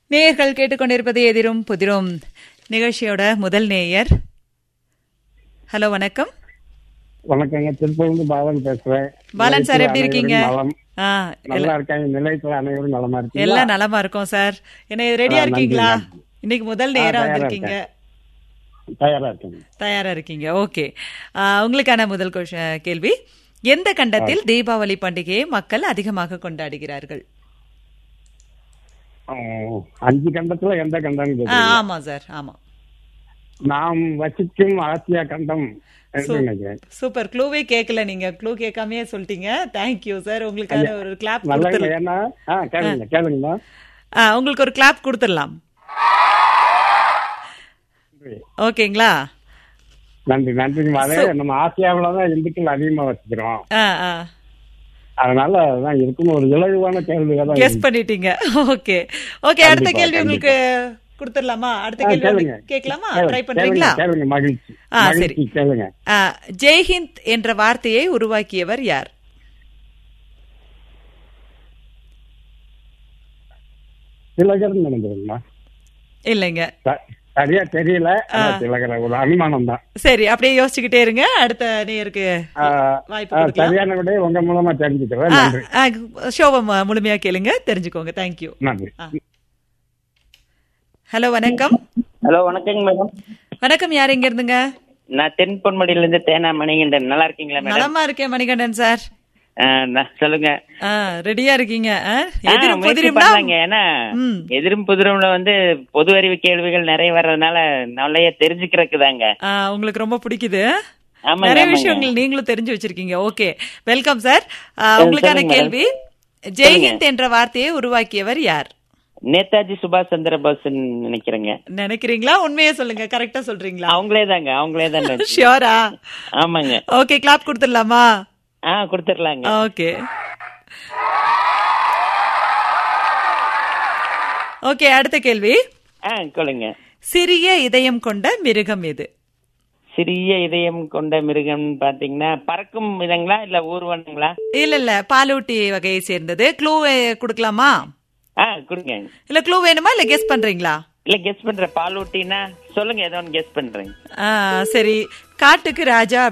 நேயர்கள் கேட்டுக்கொண்டிருப்பது எதிரும் புதிரும் நிகழ்ச்சியோட முதல் நேயர் ஹலோ வணக்கம் வணக்கங்க திருப்பூர்ந்து பாலன் பேசுறேன் பாலன் சார் எப்படி நிலையத்தில் இருக்கீங்க அனைவரும் நலம். ஆ நல்லா இருக்காங்க நிலையத்துல அனைவரும் நலமா இருக்கீங்க எல்லாம் நலமா இருக்கோம் சார் என்ன ரெடியா ஆ, நன்றி, இருக்கீங்களா நன்றி. இன்னைக்கு முதல் நேரா தயாரா வந்திருக்கீங்க தயாரா இருக்கேங்க தயாரா இருக்கீங்க ஓகே உங்களுக்கான முதல் கொஷ- கேள்வி எந்த கண்டத்தில் தீபாவளி பண்டிகையை மக்கள் அதிகமாக கொண்டாடுகிறார்கள் ஆ, அஞ்சு கண்டத்துல எந்த கண்டம் ஆ, ஆமா சார் ஆமா நாம் வசிக்கும் ஆசியா கண்டம் என்று நினைக்கிறேன் சூப்பர் க்ளூவே கேட்கல நீங்க க்ளூ கேட்காமயே சொல்லிட்டீங்க தேங்க்யூ சார் உங்களுக்கான ஒரு கிளாப் நல்ல கொடுத்துடலாம் ஏன்னா ஆ கேளுங்க கேளுங்கண்ணா ஆ, உங்களுக்கு ஒரு கிளாப் கொடுத்துடலாம் ஓகேங்களா நன்றி நன்றி அதே நம்ம ஆசியாவில தான் இந்துக்கள் அதிகமா வசிக்கிறோம் ஆ ஆ அதனால அதான் இருக்கும் ஒரு இலகுவான கேள்வியா தான் கெஸ் பண்ணிட்டீங்க ஓகே ஓகே அடுத்த கண்டிப்பா, கேள்வி உங்களுக்கு கொடுத்துடலாமா அடுத்த ஆ, கேள்வி கேளுங்க. உங்களுக்கு கேட்கலாமா கேளுங்க, ட்ரை பண்றீங்களா கேளுங்க, கேளுங்க மகிழ்ச்சி ஆ, சரி. மகிழ்ச்சி கேளுங்க ஆ, ஜெய்ஹிந்த் என்ற வார்த்தையை உருவாக்கியவர் யார் திலகர் நினைக்கிறேங்கம்மா இல்லைங்க ச- சரியா தெரியல ஆனா திலகர் ஒரு அனுமானம் தான் சரி அப்படியே யோசிச்சுக்கிட்டே இருங்க அடுத்த நேருக்கு ஆ, வாய்ப்பு ஆ, கொடுக்கலாம் சரியான விட உங்க மூலமா தெரிஞ்சுக்கிறேன் ஆ, நன்றி ஆ, ஷோவை மு- முழுமையா கேளுங்க தெரிஞ்சுக்கோங்க தேங்க்யூ நன்றி ஹலோ வணக்கம் ஹலோ வணக்கங்க மேடம் வணக்கம் யார் எங்க இருந்துங்க நான் தென்பொன்மடியில இருந்து தேனா மணிகண்டன் நல்லா இருக்கீங்களா மேடம் நலமா இருக்கேன் மணிகண்டன் சார் ஆ, நான் சொல்லுங்க ஆ, ரெடியா இருக்கீங்க ஆ? ஆ, எதிரும் முயற்சி புதிரும்னா பண்ணலாங்க ஏன்னா ம். எதிரும் புதிரும்ல வந்து பொது அறிவு கேள்விகள் நிறைய வர்றதுனால நிறைய தெரிஞ்சுக்கிறதுக்கு தாங்க ஆ, உங்களுக்கு ரொம்ப பிடிக்குது ஆமாங்க, நிறைய ஆமாங்க. விஷயங்கள் நீங்களும் தெரிஞ்சு வச்சிருக்கீங்க ஓகே வெல்கம் சார் ஆ, உங்களுக்கான சொல்லுங்க கேள்வி ஜெய்ஹிந்த் என்ற வார்த்தையை உருவாக்கியவர் யார் நேதாஜி சுபாஷ் சந்திர போஸ் நினைக்கிறேங்க நினைக்கிறீங்களா உண்மையே சொல்லுங்க கரெக்டா சொல்றீங்களா அவங்களே தாங்க அவங்களே தாங்க ஷியோரா ஆமாங்க ஓகே கிளாப் கொடுத்துடலாமா ஆ கொடுத்துடலாங்க ஓகே ஓகே அடுத்த கேள்வி ஆ சொல்லுங்க சிறிய இதயம் கொண்ட மிருகம் எது சிறிய இதயம் கொண்ட மிருகம் பாத்தீங்கன்னா பறக்கும் விதங்களா இல்ல ஊர்வனங்களா இல்ல இல்ல பாலூட்டி வகையை சேர்ந்தது க்ளூ கொடுக்கலாமா ஆ கொடுங்க இல்ல க்ளூ வேணுமா இல்ல கெஸ் பண்றீங்களா இல்ல கெஸ் பண்ற பால் ஊட்டினா சொல்லுங்க ஏதோ ஒன்று கெஸ் பண்றேன் ஆ, சரி காட்டுக்கு ராஜா